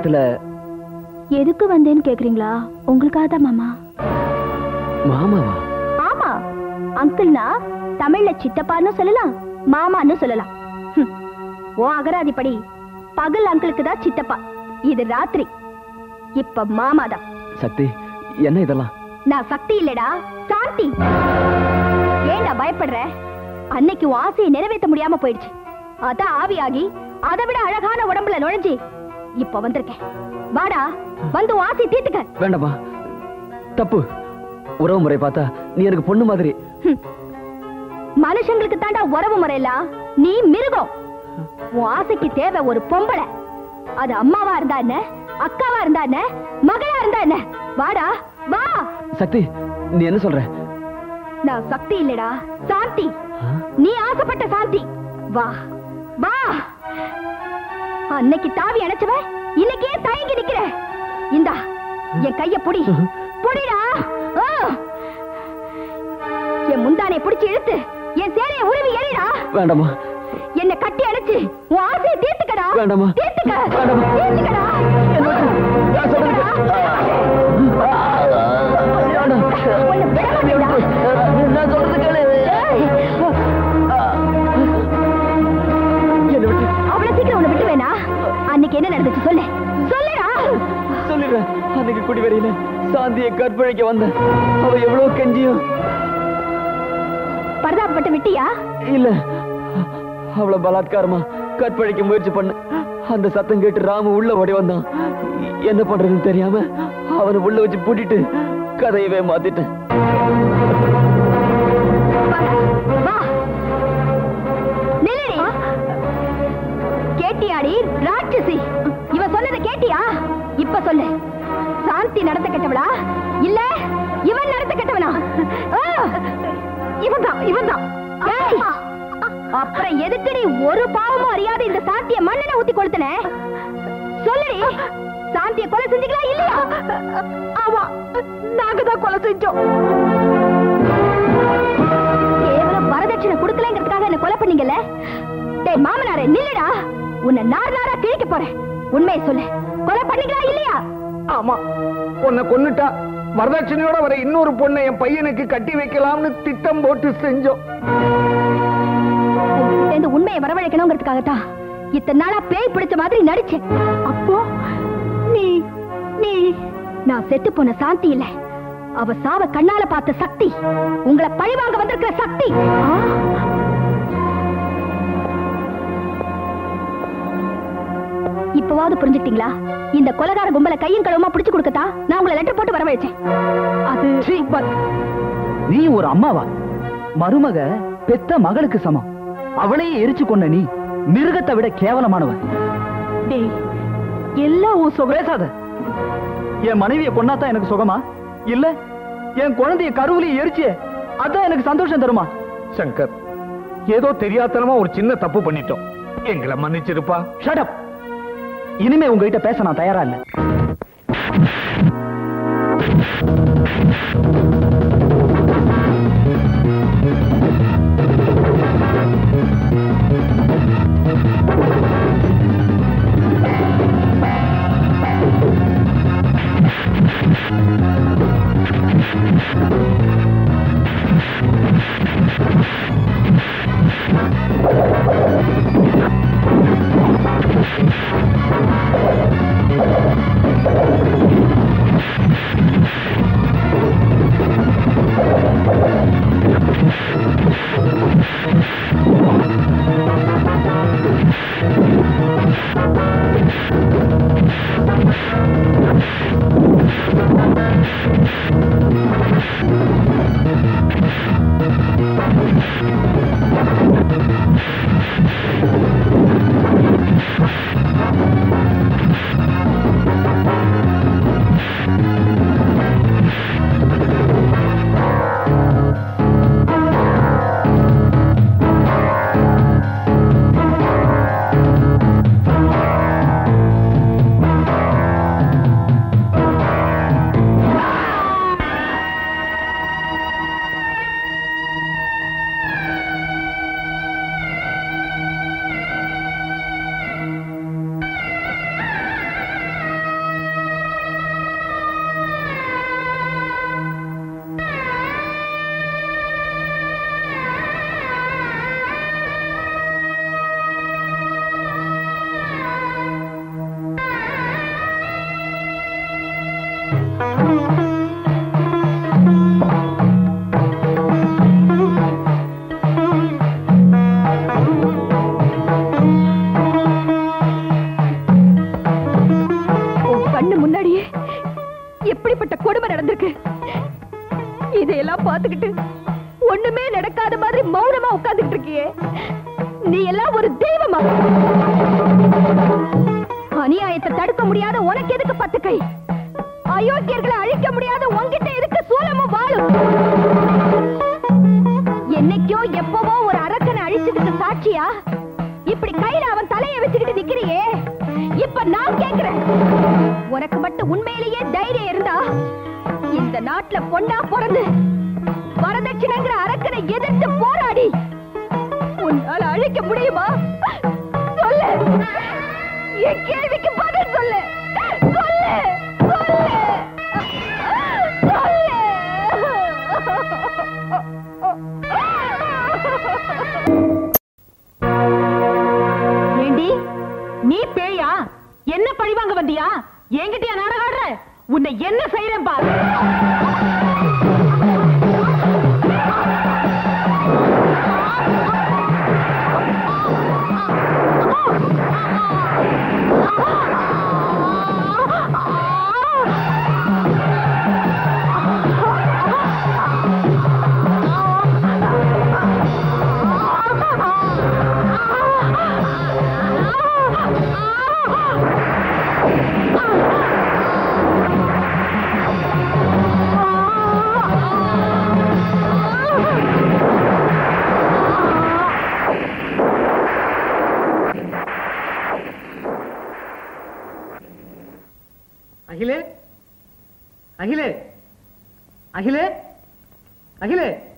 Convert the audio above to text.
நேரத்துல எதுக்கு வந்தேன்னு கேக்குறீங்களா உங்களுக்காக தான் மாமா மாமாவா ஆமா அங்கிள்னா தமிழ்ல சித்தப்பான்னு சொல்லலாம் மாமான்னு சொல்லலாம் ஹம். உன் அகராதிப்படி பகல் அங்கிளுக்கு தான் சித்தப்பா இது ராத்திரி இப்ப மாமா தான் சக்தி என்ன இதெல்லாம் நான் சக்தி இல்லடா சாந்தி ஏன்டா பயப்படுற அன்னைக்கு உன் ஆசையை நிறைவேற்ற முடியாம போயிடுச்சு அதான் ஆவியாகி அதை விட அழகான உடம்புல நுழைஞ்சு இப்ப வந்திருக்கேன் வாடா வந்து உன் ஆசையை தீர்த்துக்க வேண்டாமா தப்பு உறவு முறை பார்த்தா நீ எனக்கு பொண்ணு மாதிரி ஹம். மனுஷங்களுக்கு தாண்டா உறவு முறையெல்லாம் நீ மிருகம் உன் ஆசைக்கு தேவை ஒரு பொம்பளை அது அம்மாவா இருந்தா என்ன அக்காவா இருந்தா என்ன மகளா இருந்தா என்ன வாடா வா சக்தி நீ என்ன சொல்ற நான் சக்தி இல்லடா சாந்தி ஆ? நீ ஆசைப்பட்ட சாந்தி வா வா அன்னைக்கு தாவி அணைச்சவ இன்னைக்கே தயங்கி நிக்கிற இந்தா என் கைய புடி புடிடா ஆ. என் முந்தானை புடிச்சு இழுத்து என் சேலைய உருவி எறிடா வேண்டாமா என்ன கட்டி அணைச்சு உன் ஆசையை தீர்த்துக்கடா வேண்டாம்மா. தீர்த்துக்க வேண்டாம்மா. தீர்த்துக்கடா நான் சொல்றது உன்னை விட மாட்டேன்டா. நான் சொல்றது கேளு என்ன விட்டு அவ்வளவு சீக்கிரம் உன்னை விட்டு வேணா அன்னைக்கு என்ன நடந்துச்சு சொல்லு சொல்லுடா சொல்லிடுறேன் அன்னைக்கு குடி வரையில சாந்தியை கற்பழிக்க வந்தேன் அவ எவ்வளவு கெஞ்சியும் பரதாபப்பட்டு விட்டியா இல்ல அவள பலாத்காரமா கற்பழிக்க முயற்சி பண்ண அந்த சத்தம் கேட்டு ராமு உள்ள ஓடி வந்தான் என்ன பண்றதுன்னு தெரியாம அவனை உள்ள வச்சு பூட்டிட்டு கதையவே மாத்திட்டேன் வாடா, வா நில்லுடி கேட்டியாடி ராட்சசி இவ சொன்னதை கேட்டியா இப்ப சொல்லு சாந்தி நடத்த கெட்டவளா இல்ல இவன் நடத்த கெட்டவனா இவன் தான் இவன் தான் அப்புறம் எதுக்கு நீ ஒரு பாவமும் அறியாத இந்த சாந்திய மண்ணெண்ண ஊத்தி கொளுத்தன சொல்லுடி சாந்திய கொலை செஞ்சீங்களா இல்லையா ஆமா நாங்க தான் கொலை செஞ்சோம் கேவலம் வரதட்சணை கொடுக்கலங்கிறதுக்காக என்ன கொலை பண்ணீங்கல்ல டேய் மாமனாரே நில்லுடா உன்னை நார் நாரா கிழிக்க போறேன் உண்மையை சொல்லு கொலை பண்ணீங்களா இல்லையா ஆமா உன்னை கொன்னுட்டா வரதட்சணையோட வர இன்னொரு பொண்ணை என் பையனுக்கு கட்டி வைக்கலாம்னு திட்டம் போட்டு செஞ்சோம் உங்ககிட்ட இருந்து உண்மையை வரவழைக்கணுங்கிறதுக்காக தான் இத்தனை நாளா பேய் பிடிச்ச மாதிரி நடிச்சேன் அப்போ நீ நீ நான் செத்து போன சாந்தி இல்ல அவ சாவ கண்ணால பார்த்த சக்தி உங்களை பழிவாங்க வந்திருக்கிற சக்தி ஆ? இப்பவாவது புரிஞ்சுக்கிட்டீங்களா இந்த கொலகார கும்பல கையும் களவுமா பிடிச்சு கொடுக்கத்தா நான் உங்களை லெட்டர் போட்டு வரவழைச்சேன் அது நீ ஒரு அம்மாவா மருமக பெத்த மகளுக்கு சமம் அவளையே எரிச்சு கொண்ட நீ மிருகத்தை விட கேவலமானவன் டேய் எல்லாம் உன் சுக பேசாத என் மனைவியை கொன்னாதான் எனக்கு சுகமா இல்ல என் குழந்தைய கருவிலையும் எரிச்சு அதான் எனக்கு சந்தோஷம் தருமா சங்கர் ஏதோ தெரியாத்தனமா ஒரு சின்ன தப்பு பண்ணிட்டோம் எங்களை மன்னிச்சிருப்பா ஷட் இனிமே உங்ககிட்ட பேச நான் தயாரா இல்ல ஆ கண்ணு முன்னாடியே எப்படிப்பட்ட கொடுமை நடந்திருக்கு இதையெல்லாம் பார்த்துக்கிட்டு ஒண்ணுமே நடக்காத மாதிரி மௌனமா உட்கார்ந்துட்டு இருக்கியே நீ எல்லாம் ஒரு தெய்வமா அநியாயத்தை தடுக்க முடியாத உனக்கு எதுக்கு பத்து கை அயோக்கியர்களை அழிக்க முடியாத உன்கிட்ட எதுக்கு சூலமும் வாழும் என்னைக்கோ எப்பவோ ஒரு அரக்கனை அழிச்சதுக்கு சாட்சியா இப்படி கையில அவன் தலையை வச்சுக்கிட்டு நிக்கிறியே இப்ப நான் கேக்குறேன் உனக்கு மட்டும் உண்மையிலேயே தைரியம் இருந்தா இந்த நாட்டுல பொண்ணா பிறந்து வரதட்சணைங்கிற அரக்கனை எதிர்த்து போராடி உன்னால அழிக்க முடியுமா சொல்லு என் கேள்விக்கு பதில் சொல்லு சொல்லு சொல்லு ஏண்டி நீ பேயா என்ன பழிவாங்க வந்தியா என்கிட்டயா நாடகம் ஆடுற உன்னை என்ன செய்யறேன் பாரு அகிலே அகிலே அகிலே அகிலே